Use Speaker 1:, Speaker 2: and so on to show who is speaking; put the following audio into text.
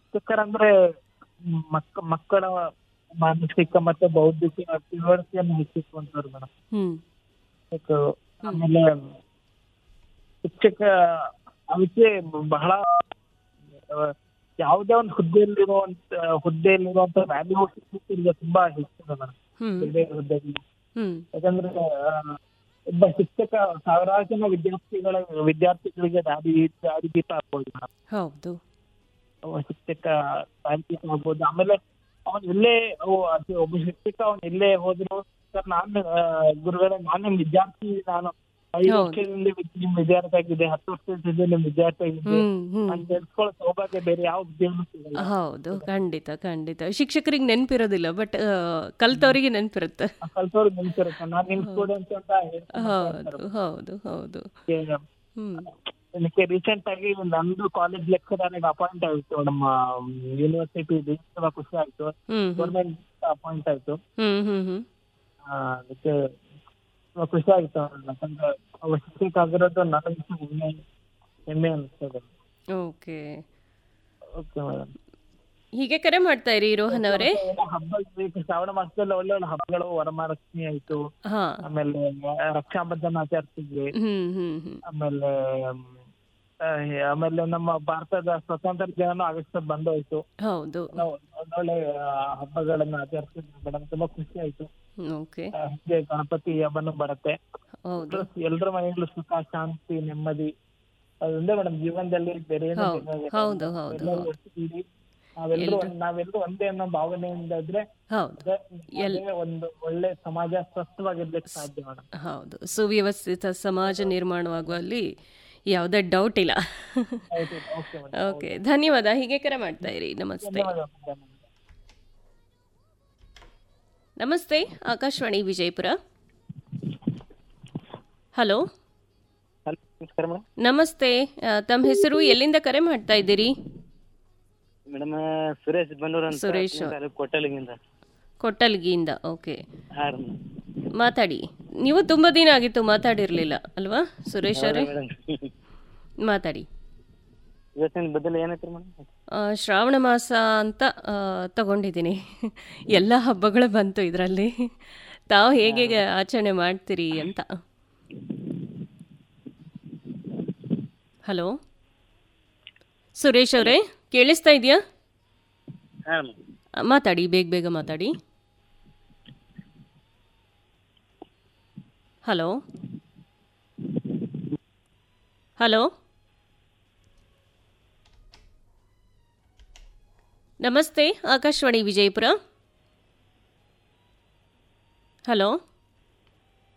Speaker 1: ಶಿಕ್ಷಕರಂದ್ರೆ ಮಕ್ಕ ಮಕ್ಕಳ ಮಾನಸಿಕ ಮತ್ತೆ ಬೌದ್ಧಿಕ ತಿಳುವಳಿಕೆಯನ್ನು ಹೆಚ್ಚಿಸುವಂತವ್ರು ಮೇಡಮ್
Speaker 2: ಹ್ಮ್
Speaker 1: ಆಮೇಲೆ ಶಿಕ್ಷಕ ಅದಕ್ಕೆ ಬಹಳ ಆ, ಯಾವುದೇ ಒಂದು ಹುದ್ದೆಯಲ್ಲಿರುವಂತ ಹುದ್ದೆಯಲ್ಲಿರುವಂತ ವ್ಯಾಲ್ಯೂ ಶಿಕ್ಷಕರಿಗೆ ತುಂಬಾ ಹೆಚ್ಚಿದೆ ಮೇಡಮ್
Speaker 2: ಹ್ಮ್
Speaker 1: ಬೇರೆ ಹುದ್ದೆಗಿಂತ
Speaker 2: ಹ್ಮ್
Speaker 1: ಯಾಕಂದ್ರೆ ಆ, ಒಬ್ಬ ಶಿಕ್ಷಕ ಸಾವಿರಾರು ಜನ ವಿದ್ಯಾರ್ಥಿಗಳ ವಿದ್ಯಾರ್ಥಿಗಳಿಗೆ ದಾರಿ ದಾರಿದೀಪ ಆಗ್ಬೋದು ಮೇಡಮ್
Speaker 2: ಹೌದು
Speaker 1: ಒಬ್ಬ ಶಿಕ್ಷಕ ದಾರಿದೀಪ ಆಗ್ಬೋದು ಆಮೇಲೆ ಅವನ್ ಎಲ್ಲೇ ಅವು ಅದು ಒಬ್ಬ ಶಿಕ್ಷಕ ಅವನ್ ಎಲ್ಲೇ ಹೋದ್ರು ಸರ್ ನಾನು ಆ, ಗುರುಗಳೇ ನಾನು ನಿಮ್ ವಿದ್ಯಾರ್ಥಿ ನಾನು ಐದು
Speaker 2: ಹೌದು.
Speaker 1: ವರ್ಷದಿಂದ ನಿಮ್ ವಿದ್ಯಾರ್ಥಿ ಆಗಿದೆ ಹತ್ತು ವರ್ಷದಿಂದ ನಿಮ್ ವಿದ್ಯಾರ್ಥಿ ಆಗಿದೆ
Speaker 2: ಹ್ಮ್ ಹ್ಮ್
Speaker 1: ಅಂತ ಹೇಳ್ಕೊಳ್ಳೋ ಸೌಭಾಗ್ಯ ಬೇರೆ ಯಾವ ಉದ್ಯೋಗ ಸಿಗಲ್ಲ
Speaker 2: ಹೌದು ಖಂಡಿತ ಖಂಡಿತ ಶಿಕ್ಷಕರಿಗೆ ನೆನಪಿರೋದಿಲ್ಲ ಬಟ್ ಕಲ್ತವರಿಗೆ ನೆನಪಿರುತ್ತೆ
Speaker 1: ಕಲ್ಸೋರು ನಿಲ್ಸಿರುತ್ತೆ ನಾನು ನಿಮ್ ಸ್ಟೂಡೆಂಟ್ ಅಂತ ಹೇಳ್ತೀನಿ.
Speaker 2: ಹೌದು ಹೌದು ಹೌದು
Speaker 1: ಅದಕ್ಕೆ
Speaker 2: ಹ್ಮ್
Speaker 1: ನನಗೆ ರೀಸೆಂಟ್ ಆಗಿ ನಂದು ಕಾಲೇಜ್ ಲೆಕ್ಚರ್ ಅಪಾಯಿಂಟ್ ಆಯ್ತು ನಮ್ಮ ಯೂನಿವರ್ಸಿಟಿ ತುಂಬಾ ಖುಷಿ ಆಯ್ತು
Speaker 2: ಹ್ಮ್ ಹ್ಮ್
Speaker 1: ಗೌರ್ಮೆಂಟ್ ಅಪಾಯಿಂಟ್ ಆಯ್ತು
Speaker 2: ಹ್ಮ್ ಹ್ಮ್ ಹ್ಮ್
Speaker 1: ಆ, ಅದಕ್ಕೆ ತುಂಬಾ ಖುಷಿ ಆಯ್ತು ಯಾಕಂದ್ರೆ ಅವ ಶಿಕ್ಷಕ ಆಗಿರೋದು ನನಗೆ ಹೆಮ್ಮೆ ಹೆಮ್ಮೆ ಅನಿಸ್ತದೆ
Speaker 2: ಓಕೆ
Speaker 1: ಓಕೆ ಮೇಡಮ್
Speaker 2: ಹೀಗೆ ಕರೆ ಮಾಡ್ತಾ ಇರಿ ರೋಹನ್ ಅವರೇ
Speaker 1: ಹಬ್ಬ ಈಗ ಶ್ರಾವಣ ಮಾಸದಲ್ಲಿ ಒಳ್ಳೆ ಒಳ್ಳೆ ಹಬ್ಬಗಳು ವರಮಹಾಲಕ್ಷ್ಮಿ ಆಯ್ತು
Speaker 2: ಹಾ
Speaker 1: ಆಮೇಲೆ ರಕ್ಷಾಬಂಧನ ಆಚರಿಸಿದ್ವಿ
Speaker 2: ಹ್ಮ್ ಹ್ಮ್ ಹ್ಮ್
Speaker 1: ಆಮೇಲೆ ಮ್, ಆ, ಆಮೇಲೆ ನಮ್ಮ ಭಾರತದ ಸ್ವತಂತ್ರ ದಿನನೂ ಆಗಸ್ಟ್ ಬಂದೋಯ್ತು
Speaker 2: ಹೌದು
Speaker 1: ನಾವು ಒಳ್ಳೊಳ್ಳೆ ಆ, ಹಬ್ಬಗಳನ್ನ ಆಚರಿಸಿದ್ವಿ ಮೇಡಮ್ ತುಂಬಾ ಖುಷಿ ಆಯ್ತು
Speaker 2: ಓಕೆ
Speaker 1: ಆ, ಹೀಗೆ ಗಣಪತಿ ಹಬ್ಬನು ಬರುತ್ತೆ
Speaker 2: ಹೌದು
Speaker 1: ಎಲ್ರ ಮನೆಯಲ್ಲೂ ಸುಖ ಶಾಂತಿ ನೆಮ್ಮದಿ ಅದೊಂದೇ ಮೇಡಮ್ ಜೀವನದಲ್ಲಿ ಬೇರೆ ಏನು
Speaker 2: ಹೌದು,
Speaker 1: ಬೇಕಾಗಿಲ್ಲ.
Speaker 2: ಹೌದು, ಹೌದು,
Speaker 1: ಎಲ್ಲರೂ
Speaker 2: ಹೌದು.
Speaker 1: ಒಟ್ಟಿಗೀರಿ ನಾವೆಲ್ಲರೂ ಒಂದ್- ನಾವೆಲ್ಲರೂ ಒಂದೇ ಅನ್ನೋ ಭಾವನೆಯಿಂದ ಇದ್ರೆ
Speaker 2: ಹೌದು
Speaker 1: ಅದೇ ಅದೇ ಒಂದು ಒಳ್ಳೆ ಸಮಾಜ ಸ್ವಸ್ಥವಾಗಿರ್ಲಿಕ್ಕೆ ಸಾಧ್ಯ ಮೇಡಮ್
Speaker 2: ಹೌದು ಸುವ್ಯವಸ್ಥಿತ ಸಮಾಜ ನಿರ್ಮಾಣವಾಗುವಲ್ಲಿ ಯಾವುದೇ ಡೌಟ್ ಇಲ್ಲ
Speaker 1: ಆಯ್ತು ಓಕೆ ಮೇಡಮ್
Speaker 2: ಓಕೆ ಧನ್ಯವಾದ ಹೀಗೆ ಕರೆ ಮಾಡ್ತಾ ಇರಿ ನಮಸ್ತೆ
Speaker 1: ಧನ್ಯವಾದ madam.
Speaker 2: ನಮಸ್ತೆ ಆಕಾಶವಾಣಿ ವಿಜಯಪುರ ಹಲೋ
Speaker 1: ಹಲೋ ನಮಸ್ಕಾರ ಮೇಡಮ್
Speaker 2: ನಮಸ್ತೆ ಆ, ತಮ್ಮ ಹೆಸರು ಎಲ್ಲಿಂದ ಕರೆ ಮಾಡ್ತಾ ಇದ್ದೀರಿ
Speaker 3: ಮೇಡಮ್ ಸುರೇಶ್ ಬಂದೂರ್ ಅಂತ
Speaker 2: ಸುರೇಶ್.
Speaker 3: ತಾಲೂಕು ಕೊಟ್ಟಲಿಗಿಂದ
Speaker 2: ಕೊಟ್ಟಲ್ಗಿಯಿಂದ ಓಕೆ
Speaker 3: ಹಾ ರೀ
Speaker 2: ಮಾತಾಡಿ ನೀವು ತುಂಬ ದಿನ ಆಗಿತ್ತು ಮಾತಾಡಿರಲಿಲ್ಲ ಅಲ್ವಾ ಸುರೇಶ್ ಅವರೇ
Speaker 3: ಮೇಡಮ್
Speaker 2: ಮಾತಾಡಿ
Speaker 3: ಇವತ್ತಿನ ಬದಲು ಏನೈತ್ರಿ ಮೇಡಮ್
Speaker 2: ಆ, ಶ್ರಾವಣ ಮಾಸ ಅಂತ ಆ, ತಗೊಂಡಿದ್ದೀನಿ ಎಲ್ಲ ಹಬ್ಬಗಳು ಬಂತು ಇದರಲ್ಲಿ ತಾವು ಹೇಗೆ ಆಚರಣೆ ಮಾಡ್ತೀರಿ ಅಂತ ಹಲೋ ಸುರೇಶ್ ಅವರೇ ಕೇಳಿಸ್ತಾ ಇದೆಯಾ
Speaker 3: ಹಾ ಮೇಡಮ್
Speaker 2: ಆ, ಮಾತಾಡಿ ಬೇಗ ಬೇಗ ಮಾತಾಡಿ ಹಲೋ ಹಲೋ ನಮಸ್ತೆ ಆಕಾಶವಾಣಿ ವಿಜಯಪುರ ಹಲೋ